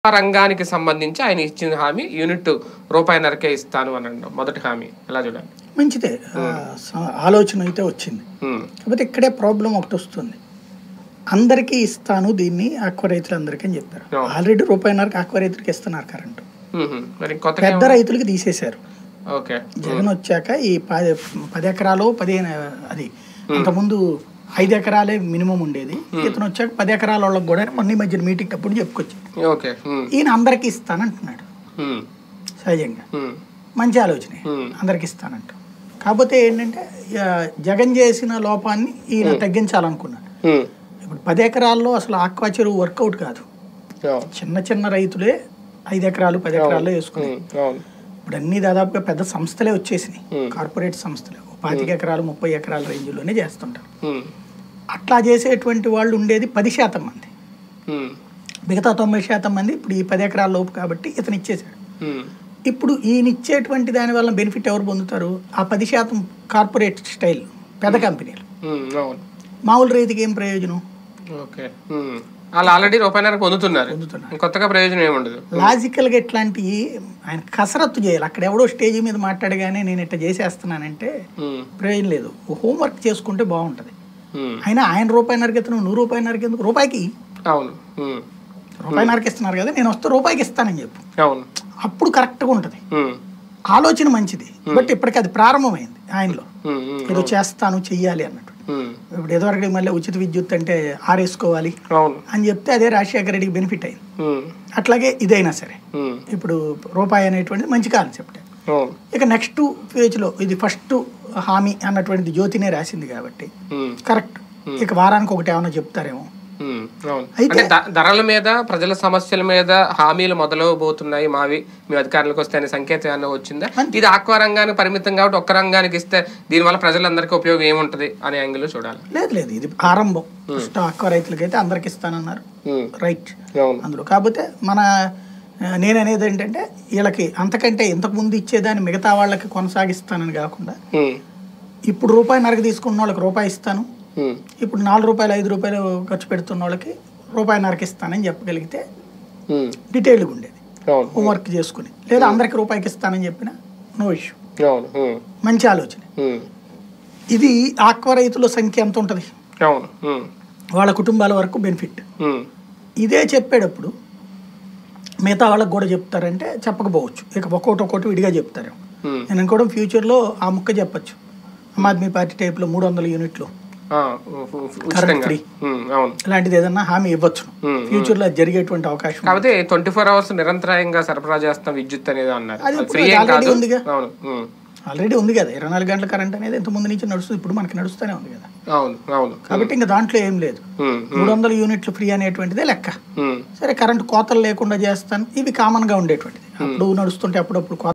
రంగానికి సంబంధించి ఆయన ఇచ్చిన హామీ యూనిట్ రూపాయిన్నరకే ఇస్తాను అని అన్నాడు మొదటి హామీ ఎలా చూడాలి మంచిదే ఆ, స- ఆలోచన అయితే వచ్చింది ఉమ్, కాకపోతే ఇక్కడే ప్రాబ్లం ఒకటి వస్తుంది అందరికీ ఇస్తాను దీన్ని ఆక్వ రైతులందరికీ అని చెప్పారు అవును. ఆల్రెడీ రూపాయిన్నరకు ఆక్వ రైతులకి ఇస్తున్నారు కరెంటు ఉమ్, మరి కొత్తగా పెద్ద రైతులకి తీసేశారు ఓకే జగన్ వచ్చాక ఈ పది పది ఎకరాలు పదిహేను అది అంతకుముందు ఐదు ఎకరాలే మినిమం ఉండేది ఇతను వచ్చాక పది ఎకరాల వాళ్ళకి కూడా మొన్న ఈ మధ్యన మీటింగ్ అప్పుడు చెప్పుకొచ్చాడు ఓకే ఉమ్, ఈయన అందరికీ ఇస్తానంటున్నాడు ఉమ్, సహజంగా ఉమ్, మంచి ఆలోచనే Hmm. అందరికి ఇస్తానంట కాకపోతే ఏంటంటే ఆ, జగన్ చేసిన లోపాన్ని ఈయన తగ్గించాలనుకున్నాడు ఉమ్, ఇప్పుడు పది ఎకరాల్లో అసలు ఆక్వా చెరువు వర్కౌట్ కాదు అవును, చిన్న చిన్న రైతులే ఐదు ఎకరాలు పది ఎకరాల్లో వేసుకున్నాయి ఉమ్, అవును ఇప్పుడు అన్ని దాదాపుగా పెద్ద సంస్థలే వచ్చేసినాయి Hmm. కార్పొరేట్ సంస్థలే ఓ పాతిక ఎకరాలు ముప్పై ఎకరాల రేంజ్లోనే చేస్తుంటారు ఉమ్, అట్లా చేసేటువంటి వాళ్ళు ఉండేది పది శాతం మంది ఉమ్, మిగతా తొంభై శాతం మంది ఇప్పుడు ఈ పది ఎకరాల లోపు కాబట్టి ఇతను ఇచ్చేశాడు ఉమ్, ఇప్పుడు ఈయన ఇచ్చేటువంటి దాని వల్ల బెనిఫిట్ ఎవరు పొందుతారు ఆ పది శాతం కార్పొరేట్ స్టైల్ పెద్ద కంపెనీలు ఉమ్, అవును మామూలు రైతుకి ఏం ప్రయోజనం ఓకే ఉమ్. వాళ్ళు ఆల్రెడీ రూపాయిన్నర పొందుతున్నారు పొందుతున్నారు. కొత్తగా ప్రయోజనం ఏముండదు లాజికల్గా ఎట్లాంటివి ఆయన కసరత్తు చేయాలి అక్కడ ఎవడో స్టేజ్ మీద మాట్లాడగానే నేను ఇట్లా చేసేస్తున్నానంటే ఉమ్, ప్రయోజనం లేదు హోంవర్క్ చేసుకుంటే బాగుంటుంది ఉమ్, అయినా ఆయన రూపాయిన్నరకి ఇస్తున్నావు నువ్వు రూపాయిన్నరకి ఎందుకు రూపాయికి అవును ఉమ్, రూపాయిన్నరకి ఇస్తున్నారు కదా నేను వస్తే రూపాయికి ఇస్తానని చెప్పు అవును అప్పుడు కరెక్ట్గా ఉంటుంది ఉమ్, ఆలోచన మంచిది బట్ ఇప్పటికి అది ప్రారంభమైంది ఆయనలో ఉమ్, ఉమ్, ఏదో చేస్తాను చెయ్యాలి అన్నట్టు ఉమ్, ఇప్పుడు ఎదువరకు మళ్ళీ ఉచిత విద్యుత్ అంటే ఆరేసుకోవాలి అవును అని చెప్తే అదే రాజశేఖర రెడ్డికి బెనిఫిట్ అయింది ఉమ్, అట్లాగే ఇదైనా సరే ఉమ్, ఇప్పుడు రూపాయి అనేటువంటిది మంచి కాన్సెప్ట్ అవును ఇక నెక్స్ట్ పేజ్లో ఇది ఫస్ట్ హామీ అన్నటువంటిది జ్యోతినే రాసింది కాబట్టి ఉమ్, కరెక్ట్ ఇక వారానికి ఒకటి ఏమైనా చెప్తారేమో ఉమ్, అవును అయితే- అంటే ద- ధరల మీద ప్రజల సమస్యల మీద హామీలు మొదలవబోతున్నాయి మావి మీ అధికారులకు వస్తే అనే సంకేతం ఏమైనా వచ్చిందా ఇది ఆక్వా రంగానికి పరిమితం కాబట్టి ఒక్క రంగానికి ఇస్తే దీనివల్ల ప్రజలందరికీ ఉపయోగం ఏముంటది అనే యాంగిల్ చూడాలి లేదు లేదు ఇది ఆరంభం ఫస్ట్ ఆక్వా రైతులకైతే అందరికి ఇస్తానన్నారు ఉమ్, రైట్ అవును అందులో కాకపోతే మన ఆ, నేను అనేది ఏంటంటే వీళ్ళకి అంతకంటే ఇంతకుముందు ఇచ్చేదాన్ని మిగతా వాళ్ళకి కొనసాగిస్తానని కాకుండా ఉమ్, ఇప్పుడు రూపాయి నరకు తీసుకున్న వాళ్ళకి రూపాయి ఇస్తాను ఉమ్, ఇప్పుడు నాలుగు రూపాయలు ఐదు రూపాయలు ఖర్చు పెడుతున్న వాళ్ళకి రూపాయి నరకు ఇస్తానని చెప్పగలిగితే ఉమ్, డీటెయిల్గా ఉండేది అవును హోంవర్క్ చేసుకుని లేదా అందరికి రూపాయికి ఇస్తానని చెప్పిన నో ఇష్యూ అవును ఉమ్, మంచి ఆలోచన ఉమ్, ఇది ఆక్వా రైతుల సంఖ్య ఎంత ఉంటుంది అవును ఉమ్, వాళ్ళ కుటుంబాల వరకు బెనిఫిట్ ఉమ్, ఇదే చెప్పేటప్పుడు మిగతా వాళ్ళకి కూడా చెప్తారంటే చెప్పకపోవచ్చు ఇక ఒక్కొక్కటి ఒక్కొక్కటి విడిగా చెప్తారు ఉమ్, నేను అనుకోవడం ఫ్యూచర్లో ఆ ముక్క చెప్పచ్చు ఆమ్ ఆద్మీ పార్టీ టైప్లో మూడు వందల యూనిట్లు ఆ, ఉ- ఉ- ఉచితంగా free. ఉమ్, అవును ఇలాంటిది ఏదన్నా హామీ ఇవ్వచ్చు ఉమ్, ఫ్యూచర్లో అది జరిగేటువంటి అవకాశం ఉంది. కాకపోతే ట్వంటీ ఫోర్ అవర్స్ నిరంతరాయంగా సరఫరా చేస్తాం విద్యుత్ అనేది అన్నారు అది అది ఇప్పుడు ఫ్రీ ఏం already కాదు ఉందిగా. అవును ఉమ్, ఆల్రెడీ ఉంది కదా ఇరవై నాలుగు గంటల కరెంట్ అనేది ఇంత ముందు నుంచి నడుస్తుంది ఇప్పుడు మనకి నడుస్తూనే ఉంది కదా అవును అవును కాబట్టి ఇంకా దాంట్లో ఏం లేదు ఉమ్, మూడు వందల యూనిట్లు ఫ్రీ అనేటువంటిదే లెక్క ఉమ్, సరే కరెంట్ కోతలు లేకుండా చేస్తాను ఇవి కామన్గా ఉండేటువంటిది అప్పుడు నడుస్తుంటే అప్పుడప్పుడు కోత